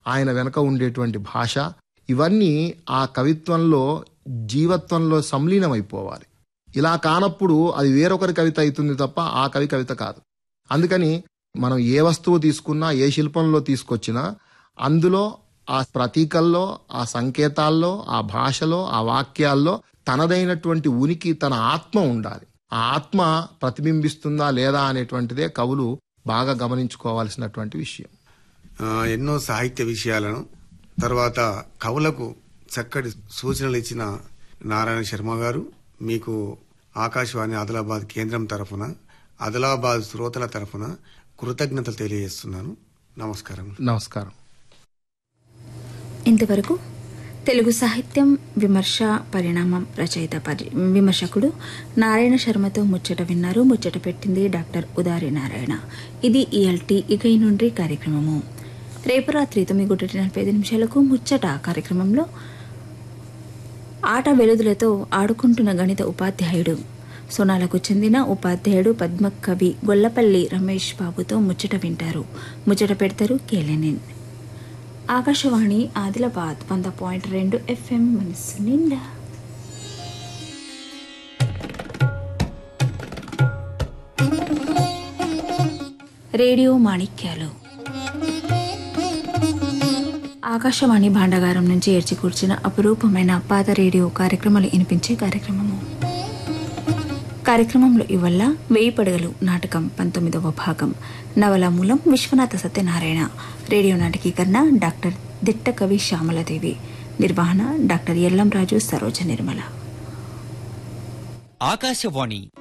ఆయన వెనక ఉండేటువంటి భాష ఇవన్నీ ఆ కవిత్వంలో జీవత్వంలో సంలీనమైపోవాలి ఇలా కానప్పుడు అది వేరొకరి కవిత అవుతుంది తప్ప ఆ కవి కవిత కాదు అందుకని మనం ఏ వస్తువు తీసుకున్నా ఏ శిల్పంలో తీసుకొచ్చినా అందులో ఆ ప్రతీకల్లో ఆ సంకేతాల్లో ఆ భాషలో ఆ వాక్యాల్లో తనదైనటువంటి ఉనికి తన ఆత్మ ఉండాలి ఆ ఆత్మ ప్రతిబింబిస్తుందా లేదా అనేటువంటిదే కవులు బాగా గమనించుకోవాల్సినటువంటి విషయం ఆ, ఎన్నో సాహిత్య విషయాలను తర్వాత కవులకు చక్కటి సూచనలు ఇచ్చిన నారాయణ శర్మ గారు మీకు ఆకాశవాణి ఆదిలాబాద్ కేంద్రం తరఫున ఆదిలాబాద్ శ్రోతల తరఫున కృతజ్ఞతలు తెలియజేస్తున్నాను నమస్కారం నమస్కారం ఇంతవరకు తెలుగు సాహిత్యం విమర్శ పరిణామం రచయిత పరి విమర్శకుడు నారాయణ శర్మతో ముచ్చట విన్నారు ముచ్చట పెట్టింది డాక్టర్ ఉదారి నారాయణ ఇది ఈఎల్టీ ఇక ఈ నుండి కార్యక్రమము రేపు రాత్రి తొమ్మిది గంటల నలభై ఐదు నిమిషాలకు ముచ్చట కార్యక్రమంలో ఆట వెలుదులతో ఆడుకుంటున్న గణిత ఉపాధ్యాయుడు సోనాలకు చెందిన ఉపాధ్యాయుడు పద్మకవి గొల్లపల్లి రమేష్ బాబుతో ముచ్చట వింటారు ముచ్చట పెడతారు కేలెనిన్ ఆకాశవాణి ఆదిలాబాద్ వంద పాయింట్ రెండు ఎఫ్ఎం మనసు నిండా రేడియో మాణిక్యాలు ఆకాశవాణి భాండాగారం నుంచి ఏర్చి కూర్చిన అపురూపమైన పాత రేడియో కార్యక్రమాలు వినిపించే కార్యక్రమము కార్యక్రమంలో ఇవల్ల వెయ్యి పడగలు నాటకం పంతొమ్మిదవ భాగం నవల మూలం విశ్వనాథ సత్యనారాయణ రేడియో నాటకీకరణ డాక్టర్ దిట్ట కవి శ్యామలదేవి నిర్వహణ డాక్టర్ ఎల్లంరాజు సరోజ నిర్మల ఆకాశవాణి